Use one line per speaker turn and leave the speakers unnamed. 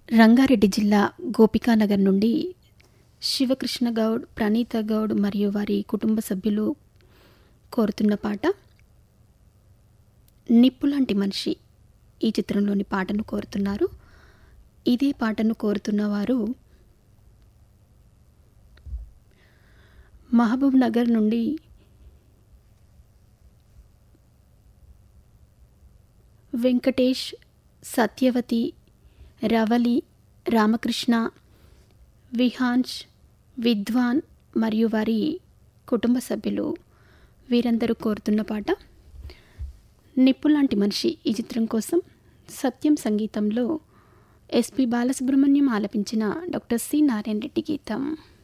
రంగారెడ్డి జిల్లా గోపికానగర్ నుండి శివకృష్ణ గౌడ్ ప్రణీత గౌడ్ మరియు వారి కుటుంబ సభ్యులు కోరుతున్న పాట నిప్పులాంటి మనిషి ఈ చిత్రంలోని పాటను కోరుతున్నారు ఇదే పాటను కోరుతున్న వారు మహబూబ్ నగర్ నుండి వెంకటేష్ సత్యవతి రవలి రామకృష్ణ విహాన్స్ విద్వాన్ మరియు వారి కుటుంబ సభ్యులు వీరందరూ కోరుతున్న పాట నిప్పులాంటి మనిషి ఈ చిత్రం కోసం సత్యం సంగీతంలో ఎస్పి బాలసుబ్రహ్మణ్యం ఆలపించిన డాక్టర్ సి నారాయణ రెడ్డి గీతం